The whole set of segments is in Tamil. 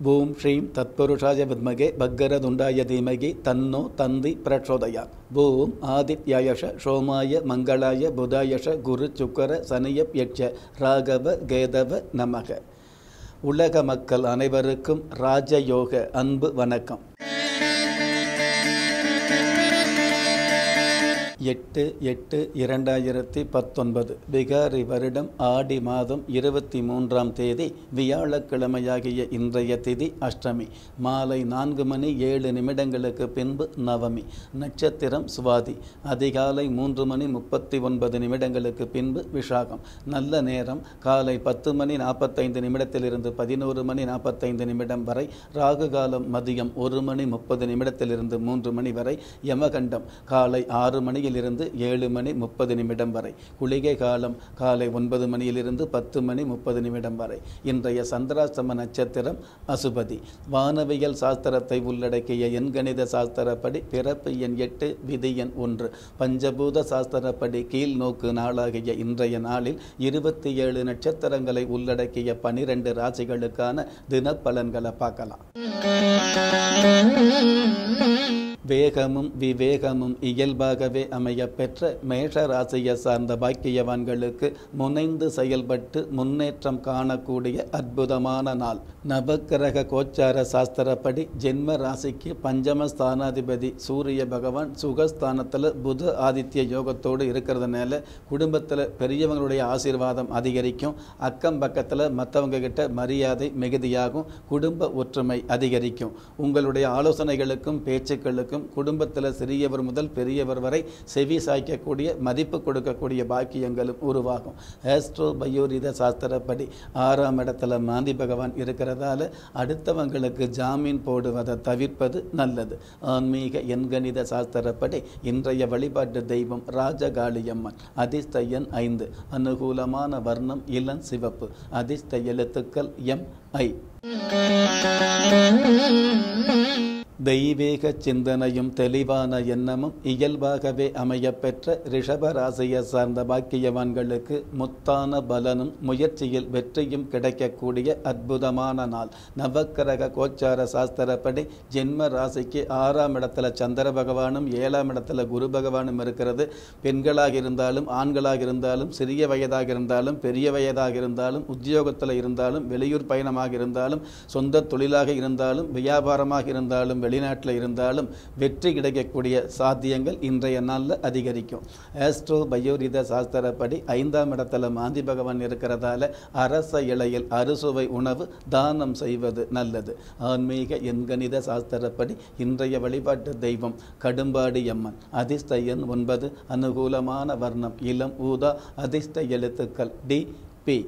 ஓம் ஸ்ரீம் தத்புருஷாய வித்மகே பக்கரதுண்டாய தீமகி தன்னோ தந்தி பிரச்சோதயா ஓம் ஆதித்யாயஷ சோமாய மங்களாய புதாயஷ குரு சுக்கர சனியப் யட்ச ராகவ கேதவ நமக உலக மக்கள் அனைவருக்கும் ராஜயோக அன்பு வணக்கம் எட்டு எட்டு இரண்டாயிரத்தி பத்தொன்பது விகாரி வருடம் ஆடி மாதம் இருபத்தி மூன்றாம் தேதி வியாழக்கிழமையாகிய இன்றைய திதி அஷ்டமி மாலை நான்கு மணி ஏழு நிமிடங்களுக்கு பின்பு நவமி நட்சத்திரம் சுவாதி அதிகாலை மூன்று மணி முப்பத்தி ஒன்பது நிமிடங்களுக்கு பின்பு விஷாகம் நல்ல நேரம் காலை பத்து மணி நாற்பத்தைந்து நிமிடத்திலிருந்து பதினோரு மணி நாற்பத்தைந்து நிமிடம் வரை ராகு காலம் மதியம் ஒரு மணி முப்பது நிமிடத்திலிருந்து மூன்று மணி வரை யமகண்டம் காலை ஆறு மணியிலிருந்து ஏழு மணி முப்பது நிமிடம் வரை குளிகை காலம் காலை ஒன்பது மணியிலிருந்து பத்து மணி முப்பது நிமிடம் வரை இன்றைய சந்திராஸ்தம நட்சத்திரம் அசுபதி வானவியல் சாஸ்திரத்தை உள்ளடக்கிய எண்கணித சாஸ்திரப்படி பிறப்பு எண் எட்டு விதி எண் ஒன்று பஞ்சபூத சாஸ்திரப்படி கீழ் நோக்கு நாளாகிய இன்றைய நாளில் இருபத்தி ஏழு நட்சத்திரங்களை உள்ளடக்கிய பனிரெண்டு ராசிகளுக்கான தினப்பலன்களை பார்க்கலாம் வேகமும் விவேகமும் இயல்பாகவே அமைய பெற்ற மேஷ ராசியை சார்ந்த பாக்கியவான்களுக்கு முனைந்து செயல்பட்டு முன்னேற்றம் காணக்கூடிய அற்புதமான நாள் நவக்கிரக கோச்சார சாஸ்திரப்படி ஜென்ம ராசிக்கு பஞ்சம ஸ்தானாதிபதி சூரிய பகவான் சுகஸ்தானத்தில் புத ஆதித்ய யோகத்தோடு இருக்கிறதுனால குடும்பத்தில் பெரியவங்களுடைய ஆசீர்வாதம் அதிகரிக்கும் அக்கம் பக்கத்தில் மற்றவங்க கிட்ட மரியாதை மிகுதியாகும் குடும்ப ஒற்றுமை அதிகரிக்கும் உங்களுடைய ஆலோசனைகளுக்கும் பேச்சுக்களுக்கும் குடும்பத்தில் சிறியவர் முதல் பெரியவர் வரை செவி சாய்க்கக்கூடிய மதிப்பு கொடுக்கக்கூடிய பாக்கியங்களும் உருவாகும் ஆஸ்ட்ரோ பயோரித சாஸ்திரப்படி ஆறாம் இடத்துல மாந்தி பகவான் இருக்கிறதால அடுத்தவங்களுக்கு ஜாமீன் போடுவதை தவிர்ப்பது நல்லது ஆன்மீக எண்கணித சாஸ்திரப்படி இன்றைய வழிபாட்டு தெய்வம் ராஜகாளியம்மன் அதிர்ஷ்ட எண் ஐந்து அனுகூலமான வர்ணம் இளம் சிவப்பு அதிர்ஷ்ட எழுத்துக்கள் எம் ஐ தெய்வீக சிந்தனையும் தெளிவான எண்ணமும் இயல்பாகவே அமையப்பெற்ற ரிஷப ராசியை சார்ந்த பாக்கியவான்களுக்கு முத்தான பலனும் முயற்சியில் வெற்றியும் கிடைக்கக்கூடிய அற்புதமான நாள் நவக்கிரக கோச்சார சாஸ்திரப்படி ஜென்ம ராசிக்கு ஆறாம் இடத்துல சந்திர பகவானும் ஏழாம் இடத்துல குரு பகவானும் இருக்கிறது பெண்களாக இருந்தாலும் ஆண்களாக இருந்தாலும் சிறிய வயதாக இருந்தாலும் பெரிய வயதாக இருந்தாலும் உத்தியோகத்தில் இருந்தாலும் வெளியூர் பயணமாக இருந்தாலும் சொந்த தொழிலாக இருந்தாலும் வியாபாரமாக இருந்தாலும் வெளிநாட்டில் இருந்தாலும் வெற்றி கிடைக்கக்கூடிய சாத்தியங்கள் இன்றைய நாளில் அதிகரிக்கும் ஆஸ்ட்ரோ பயோரித சாஸ்திரப்படி ஐந்தாம் இடத்துல மாந்தி பகவான் இருக்கிறதால அரச இலையில் அறுசுவை உணவு தானம் செய்வது நல்லது ஆன்மீக எண்கணித சாஸ்திரப்படி இன்றைய வழிபாட்டு தெய்வம் கடும்பாடி அம்மன் அதிர்ஷ்ட எண் ஒன்பது அனுகூலமான வர்ணம் இளம் ஊதா அதிர்ஷ்ட எழுத்துக்கள் டி பி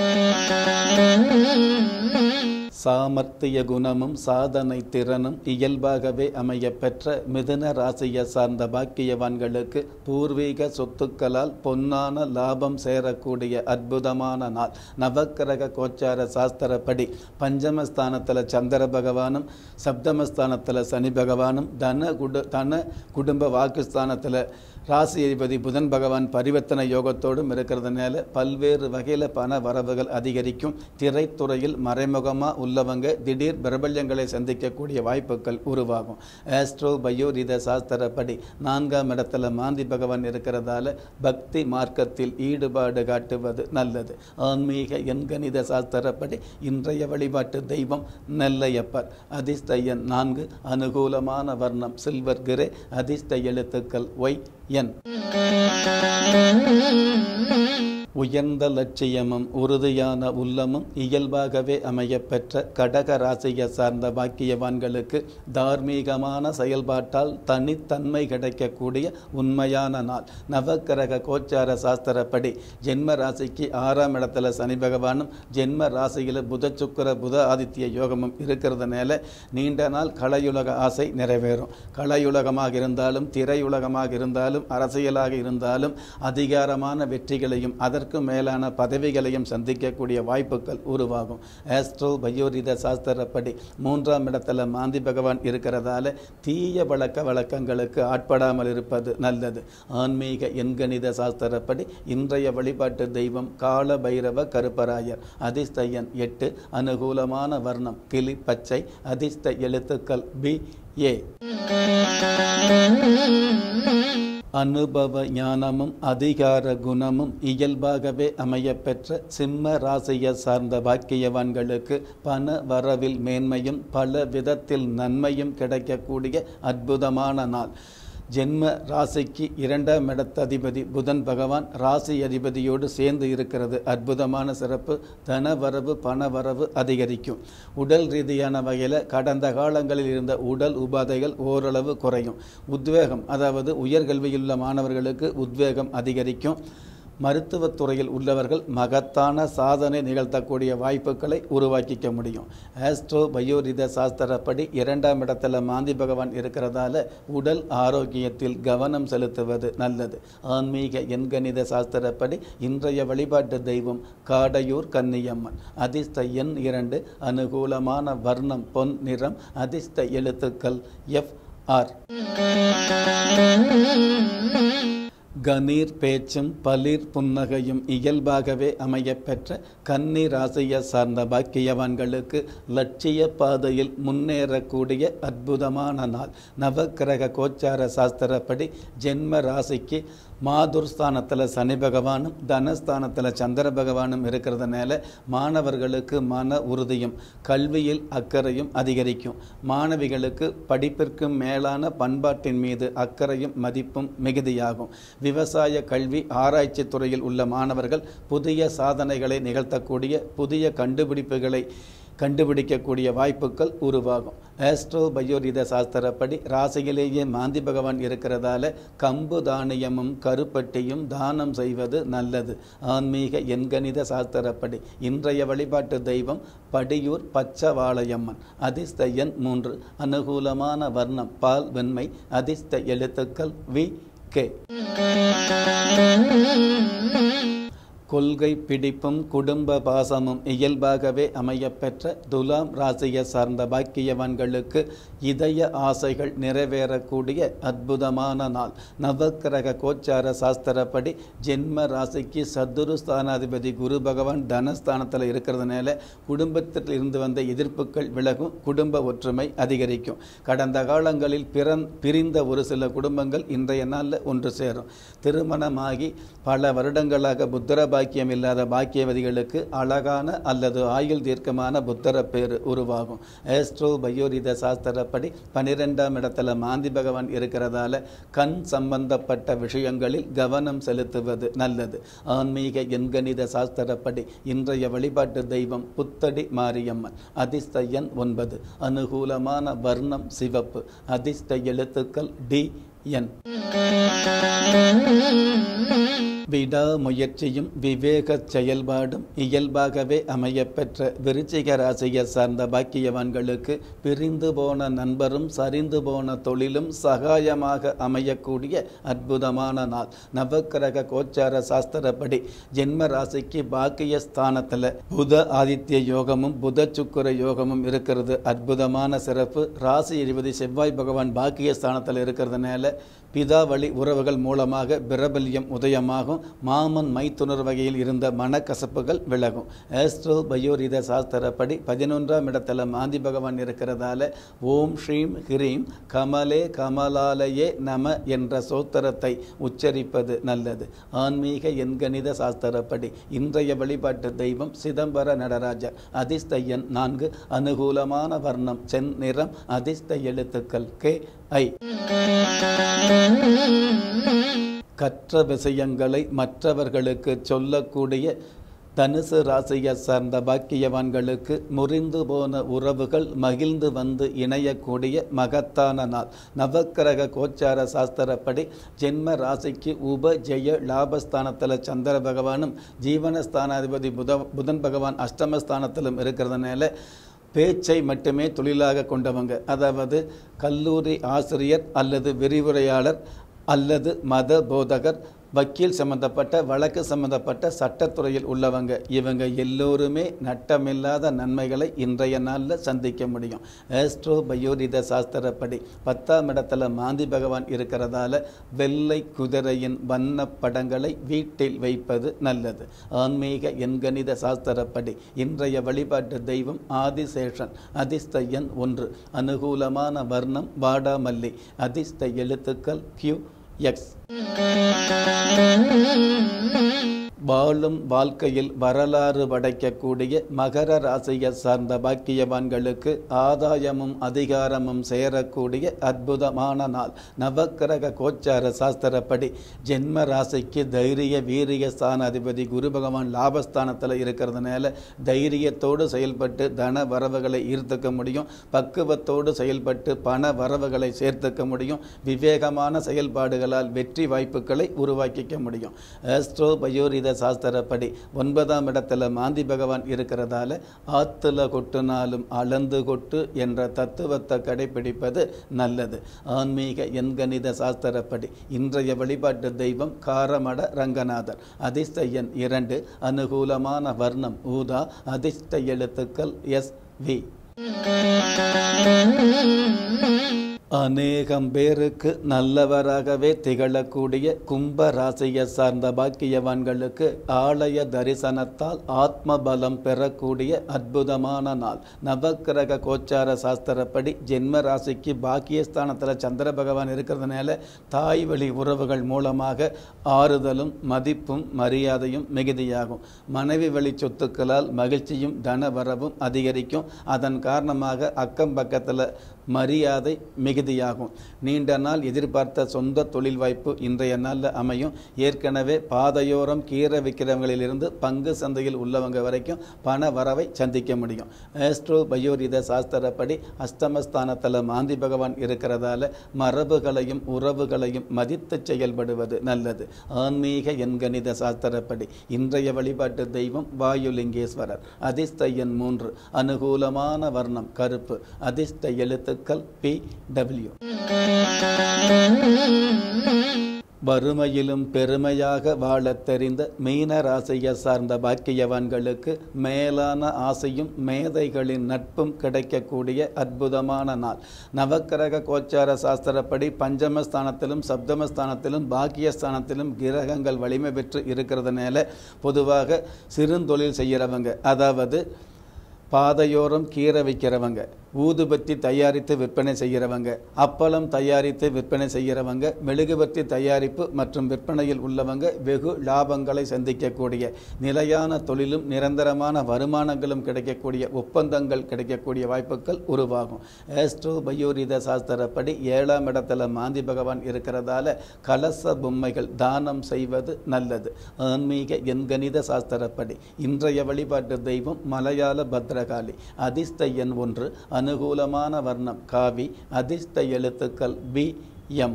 சாமர்த்திய குணமும் சாதனை திறனும் இயல்பாகவே அமையப்பெற்ற மிதுன ராசியை சார்ந்த பாக்கியவான்களுக்கு பூர்வீக சொத்துக்களால் பொன்னான லாபம் சேரக்கூடிய அற்புதமான நாள் நவக்கிரக கோச்சார சாஸ்திரப்படி பஞ்சமஸ்தானத்தில் சந்திர பகவானும் சப்தமஸ்தானத்தில் சனி பகவானும் தன குடு தன குடும்ப வாக்குஸ்தானத்தில் ராசி அதிபதி புதன் பகவான் பரிவர்த்தனை யோகத்தோடும் இருக்கிறதுனால பல்வேறு வகையில் பண வரவுகள் அதிகரிக்கும் திரைத்துறையில் மறைமுகமாக உள்ளவங்க திடீர் பிரபல்யங்களை சந்திக்கக்கூடிய வாய்ப்புகள் உருவாகும் ஆஸ்ட்ரோ பயோரித சாஸ்திரப்படி நான்காம் இடத்துல மாந்தி பகவான் இருக்கிறதால பக்தி மார்க்கத்தில் ஈடுபாடு காட்டுவது நல்லது ஆன்மீக எண்கணித சாஸ்திரப்படி இன்றைய வழிபாட்டு தெய்வம் நெல்லையப்பர் அதிர்ஷ்ட எண் நான்கு அனுகூலமான வர்ணம் சில்வர் கிரே அதிர்ஷ்ட எழுத்துக்கள் ஒய் என் உயர்ந்த லட்சியமும் உறுதியான உள்ளமும் இயல்பாகவே அமையப்பெற்ற கடக ராசியை சார்ந்த பாக்கியவான்களுக்கு தார்மீகமான செயல்பாட்டால் தனித்தன்மை கிடைக்கக்கூடிய உண்மையான நாள் நவக்கிரக கோச்சார சாஸ்திரப்படி ஜென்ம ராசிக்கு ஆறாம் இடத்துல சனி பகவானும் ஜென்ம ராசியில் புத சுக்கர புத ஆதித்ய யோகமும் இருக்கிறதுனால நீண்ட நாள் கலையுலக ஆசை நிறைவேறும் கலையுலகமாக இருந்தாலும் திரையுலகமாக இருந்தாலும் அரசியலாக இருந்தாலும் அதிகாரமான வெற்றிகளையும் அதன் அதற்கும் மேலான பதவிகளையும் சந்திக்கக்கூடிய வாய்ப்புகள் உருவாகும் ஆஸ்ட்ரோ பயோரித சாஸ்திரப்படி மூன்றாம் இடத்துல மாந்தி பகவான் இருக்கிறதால தீய வழக்க வழக்கங்களுக்கு ஆட்படாமல் இருப்பது நல்லது ஆன்மீக எண்கணித சாஸ்திரப்படி இன்றைய வழிபாட்டு தெய்வம் கால பைரவ கருப்பராயர் அதிர்ஷ்டயன் எட்டு அனுகூலமான வர்ணம் கிளி பச்சை அதிர்ஷ்ட எழுத்துக்கள் பி ஏ அனுபவ ஞானமும் அதிகார குணமும் இயல்பாகவே அமையப்பெற்ற சிம்ம ராசியை சார்ந்த பாக்கியவான்களுக்கு பண வரவில் மேன்மையும் பல விதத்தில் நன்மையும் கிடைக்கக்கூடிய அற்புதமான நாள் ஜென்ம ராசிக்கு இரண்டாம் இடத்ததிபதி புதன் பகவான் ராசி அதிபதியோடு சேர்ந்து இருக்கிறது அற்புதமான சிறப்பு தனவரவு பணவரவு அதிகரிக்கும் உடல் ரீதியான வகையில் கடந்த காலங்களில் இருந்த உடல் உபாதைகள் ஓரளவு குறையும் உத்வேகம் அதாவது உயர்கல்வியுள்ள மாணவர்களுக்கு உத்வேகம் அதிகரிக்கும் மருத்துவத் துறையில் உள்ளவர்கள் மகத்தான சாதனை நிகழ்த்தக்கூடிய வாய்ப்புகளை உருவாக்கிக்க முடியும் ஆஸ்ட்ரோ பயோரித சாஸ்திரப்படி இரண்டாம் இடத்துல மாந்தி பகவான் இருக்கிறதால உடல் ஆரோக்கியத்தில் கவனம் செலுத்துவது நல்லது ஆன்மீக எண்கணித சாஸ்திரப்படி இன்றைய வழிபாட்டு தெய்வம் காடையூர் கன்னியம்மன் அதிர்ஷ்ட எண் இரண்டு அனுகூலமான வர்ணம் பொன் நிறம் அதிர்ஷ்ட எழுத்துக்கள் எஃப் ஆர் கணீர் பேச்சும் பளிர் புன்னகையும் இயல்பாகவே அமையப்பெற்ற கன்னி ராசியை சார்ந்த பாக்கியவான்களுக்கு லட்சிய பாதையில் முன்னேறக்கூடிய அற்புதமான நாள் நவக்கிரக கோச்சார சாஸ்திரப்படி ஜென்ம ராசிக்கு மாதுர் ஸ்தானத்தில் சனி பகவானும் தனஸ்தானத்தில் சந்திர பகவானும் இருக்கிறதுனால மாணவர்களுக்கு மன உறுதியும் கல்வியில் அக்கறையும் அதிகரிக்கும் மாணவிகளுக்கு படிப்பிற்கு மேலான பண்பாட்டின் மீது அக்கறையும் மதிப்பும் மிகுதியாகும் விவசாய கல்வி ஆராய்ச்சி துறையில் உள்ள மாணவர்கள் புதிய சாதனைகளை நிகழ்த்தக்கூடிய புதிய கண்டுபிடிப்புகளை கண்டுபிடிக்கக்கூடிய வாய்ப்புகள் உருவாகும் ஆஸ்ட்ரோ பயோரித சாஸ்திரப்படி ராசியிலேயே மாந்தி பகவான் இருக்கிறதால கம்பு தானியமும் கருப்பட்டியும் தானம் செய்வது நல்லது ஆன்மீக எண்கணித சாஸ்திரப்படி இன்றைய வழிபாட்டு தெய்வம் படியூர் பச்சவாளையம்மன் அதிர்ஷ்ட எண் மூன்று அனுகூலமான வர்ணம் பால் வெண்மை அதிர்ஷ்ட எழுத்துக்கள் வி கே கொள்கை பிடிப்பும் குடும்ப பாசமும் இயல்பாகவே அமையப்பெற்ற துலாம் ராசியை சார்ந்த பாக்கியவான்களுக்கு இதய ஆசைகள் நிறைவேறக்கூடிய அற்புதமான நாள் நவக்கிரக கோச்சார சாஸ்திரப்படி ஜென்ம ராசிக்கு சத்துரு ஸ்தானாதிபதி குரு பகவான் தனஸ்தானத்தில் இருக்கிறதுனால குடும்பத்தில் இருந்து வந்த எதிர்ப்புகள் விலகும் குடும்ப ஒற்றுமை அதிகரிக்கும் கடந்த காலங்களில் பிறன் பிரிந்த ஒரு சில குடும்பங்கள் இன்றைய நாளில் ஒன்று சேரும் திருமணமாகி பல வருடங்களாக புத்தர பாக்கியம் இல்லாத பாக்கியவதிகளுக்கு அழகான அல்லது ஆயுள் தீர்க்கமான புத்தர பேர் உருவாகும் ஏஸ்ட்ரோ பயோரித சாஸ்திரப்படி பனிரெண்டாம் இடத்துல மாந்தி பகவான் இருக்கிறதால கண் சம்பந்தப்பட்ட விஷயங்களில் கவனம் செலுத்துவது நல்லது ஆன்மீக எண்கணித சாஸ்திரப்படி இன்றைய வழிபாட்டு தெய்வம் புத்தடி மாரியம்மன் அதிர்ஷ்ட எண் ஒன்பது அனுகூலமான வர்ணம் சிவப்பு அதிர்ஷ்ட எழுத்துக்கள் டி என் விடாமுயற்சியும் விவேகச் செயல்பாடும் இயல்பாகவே அமையப்பெற்ற விருச்சிக ராசியை சார்ந்த பாக்கியவான்களுக்கு பிரிந்து போன நண்பரும் சரிந்து போன தொழிலும் சகாயமாக அமையக்கூடிய அற்புதமான நாள் நவக்கிரக கோச்சார சாஸ்திரப்படி ஜென்ம ராசிக்கு பாக்கிய ஸ்தானத்தில் புத ஆதித்ய யோகமும் புத சுக்கர யோகமும் இருக்கிறது அற்புதமான சிறப்பு ராசி அதிபதி செவ்வாய் பகவான் பாக்கிய ஸ்தானத்தில் இருக்கிறதுனால பிதா வழி உறவுகள் மூலமாக பிரபல்யம் உதயமாகும் மாமன் மைத்துணர் வகையில் இருந்த மனக்கசப்புகள் விலகும் ஆஸ்ட்ரோ பயோரித சாஸ்திரப்படி பதினொன்றாம் இடத்துல மாந்தி பகவான் இருக்கிறதால ஓம் ஸ்ரீம் ஹிரீம் கமலே கமலாலயே நம என்ற சோத்திரத்தை உச்சரிப்பது நல்லது ஆன்மீக எண்கணித சாஸ்திரப்படி இன்றைய வழிபாட்டு தெய்வம் சிதம்பர நடராஜர் அதிர்ஷ்ட எண் நான்கு அனுகூலமான வர்ணம் சென் நிறம் அதிர்ஷ்ட எழுத்துக்கள் கே ஐ கற்ற விஷயங்களை மற்றவர்களுக்கு சொல்லக்கூடிய தனுசு ராசியை சார்ந்த பாக்கியவான்களுக்கு முறிந்து போன உறவுகள் மகிழ்ந்து வந்து இணையக்கூடிய மகத்தான நாள் நவக்கிரக கோச்சார சாஸ்திரப்படி ஜென்ம ராசிக்கு உப ஜெய லாபஸ்தானத்தில் சந்திர பகவானும் ஜீவனஸ்தானாதிபதி புத புதன் பகவான் அஷ்டமஸ்தானத்திலும் இருக்கிறதுனால பேச்சை மட்டுமே தொழிலாக கொண்டவங்க அதாவது கல்லூரி ஆசிரியர் அல்லது விரிவுரையாளர் அல்லது மத போதகர் வக்கீல் சம்பந்தப்பட்ட வழக்கு சம்பந்தப்பட்ட சட்டத்துறையில் உள்ளவங்க இவங்க எல்லோருமே நட்டமில்லாத நன்மைகளை இன்றைய நாளில் சந்திக்க முடியும் ஆஸ்ட்ரோ பயோரித சாஸ்திரப்படி பத்தாம் இடத்துல மாந்தி பகவான் இருக்கிறதால வெள்ளை குதிரையின் வண்ண படங்களை வீட்டில் வைப்பது நல்லது ஆன்மீக எண்கணித சாஸ்திரப்படி இன்றைய வழிபாட்டு தெய்வம் ஆதிசேஷன் அதிர்ஷ்ட எண் ஒன்று அனுகூலமான வர்ணம் வாடாமல்லி அதிர்ஷ்ட எழுத்துக்கள் கியூ எக்ஸ் வாழும் வாழ்க்கையில் வரலாறு படைக்கக்கூடிய மகர ராசியை சார்ந்த பாக்கியவான்களுக்கு ஆதாயமும் அதிகாரமும் சேரக்கூடிய அற்புதமான நாள் நவக்கிரக கோச்சார சாஸ்திரப்படி ஜென்ம ராசிக்கு தைரிய வீரிய ஸ்தானாதிபதி குரு பகவான் லாபஸ்தானத்தில் இருக்கிறதுனால தைரியத்தோடு செயல்பட்டு தன வரவுகளை ஈர்த்துக்க முடியும் பக்குவத்தோடு செயல்பட்டு பண வரவுகளை சேர்த்துக்க முடியும் விவேகமான செயல்பாடுகளால் வெற்றி வாய்ப்புகளை உருவாக்கிக்க முடியும் ஆஸ்ட்ரோ பயோரித சாஸ்திரப்படி ஒன்பதாம் இடத்துல மாந்தி பகவான் இருக்கிறதால ஆத்துல கொட்டுனாலும் அளந்து கொட்டு என்ற தத்துவத்தை கடைபிடிப்பது நல்லது ஆன்மீக எண்கணித சாஸ்திரப்படி இன்றைய வழிபாட்டு தெய்வம் காரமட ரங்கநாதர் அதிர்ஷ்ட எண் இரண்டு அனுகூலமான வர்ணம் ஊதா அதிர்ஷ்ட எழுத்துக்கள் எஸ் வி அநேகம் பேருக்கு நல்லவராகவே திகழக்கூடிய கும்ப ராசியை சார்ந்த பாக்கியவான்களுக்கு ஆலய தரிசனத்தால் ஆத்ம பலம் பெறக்கூடிய அற்புதமான நாள் நவக்கிரக கோச்சார சாஸ்திரப்படி ஜென்ம ராசிக்கு பாக்கியஸ்தானத்தில் சந்திர பகவான் இருக்கிறதுனால தாய் வழி உறவுகள் மூலமாக ஆறுதலும் மதிப்பும் மரியாதையும் மிகுதியாகும் மனைவி வழி சொத்துக்களால் மகிழ்ச்சியும் தன வரவும் அதிகரிக்கும் அதன் காரணமாக அக்கம் பக்கத்தில் மரியாதை மிகுதியாகும் நீண்ட நாள் எதிர்பார்த்த சொந்த தொழில் வாய்ப்பு இன்றைய நாளில் அமையும் ஏற்கனவே பாதையோரம் கீரை விற்கிறவங்களிலிருந்து பங்கு சந்தையில் உள்ளவங்க வரைக்கும் பண வரவை சந்திக்க முடியும் ஆஸ்ட்ரோ பயோரித சாஸ்திரப்படி அஸ்தமஸ்தானத்தில் மாந்தி பகவான் இருக்கிறதால மரபுகளையும் உறவுகளையும் மதித்து செயல்படுவது நல்லது ஆன்மீக எண்கணித சாஸ்திரப்படி இன்றைய வழிபாட்டு தெய்வம் வாயுலிங்கேஸ்வரர் அதிர்ஷ்ட எண் மூன்று அனுகூலமான வர்ணம் கருப்பு அதிர்ஷ்ட எழுத்துக்கள் பி டபிள்யூ வறுமையிலும் பெருமையாக வாழத் தெரிந்த மீன ராசியை சார்ந்த பாக்கியவான்களுக்கு மேலான ஆசையும் மேதைகளின் நட்பும் கிடைக்கக்கூடிய அற்புதமான நாள் நவக்கிரக கோச்சார சாஸ்திரப்படி பஞ்சமஸ்தானத்திலும் சப்தமஸ்தானத்திலும் பாக்கியஸ்தானத்திலும் கிரகங்கள் வலிமை பெற்று இருக்கிறதுனால பொதுவாக சிறுந்தொழில் செய்கிறவங்க அதாவது பாதையோரம் கீரை விற்கிறவங்க ஊதுபத்தி தயாரித்து விற்பனை செய்கிறவங்க அப்பளம் தயாரித்து விற்பனை செய்கிறவங்க மெழுகுபத்தி தயாரிப்பு மற்றும் விற்பனையில் உள்ளவங்க வெகு லாபங்களை சந்திக்கக்கூடிய நிலையான தொழிலும் நிரந்தரமான வருமானங்களும் கிடைக்கக்கூடிய ஒப்பந்தங்கள் கிடைக்கக்கூடிய வாய்ப்புகள் உருவாகும் ஆஸ்ட்ரோ பயோரித சாஸ்திரப்படி ஏழாம் இடத்துல மாந்தி பகவான் இருக்கிறதால கலச பொம்மைகள் தானம் செய்வது நல்லது ஆன்மீக எண்கணித சாஸ்திரப்படி இன்றைய வழிபாட்டு தெய்வம் மலையாள பத்ரகாளி அதிர்ஷ்ட எண் ஒன்று அனுகூலமான வர்ணம் காவி அதிர்ஷ்ட எழுத்துக்கள் பி எம்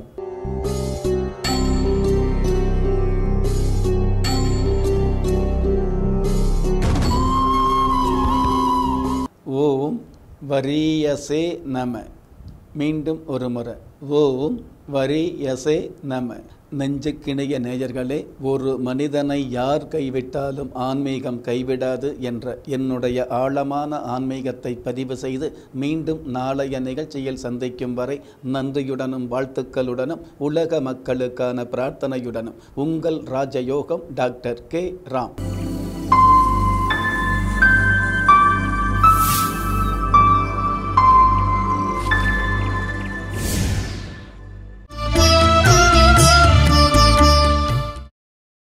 ஓம் வரியசே நம மீண்டும் ஒரு முறை ஓம் வரியசே நம நெஞ்சுக்கிணைய நேயர்களே ஒரு மனிதனை யார் கைவிட்டாலும் ஆன்மீகம் கைவிடாது என்ற என்னுடைய ஆழமான ஆன்மீகத்தை பதிவு செய்து மீண்டும் நாளைய நிகழ்ச்சியில் சந்திக்கும் வரை நன்றியுடனும் வாழ்த்துக்களுடனும் உலக மக்களுக்கான பிரார்த்தனையுடனும் உங்கள் ராஜயோகம் டாக்டர் கே ராம்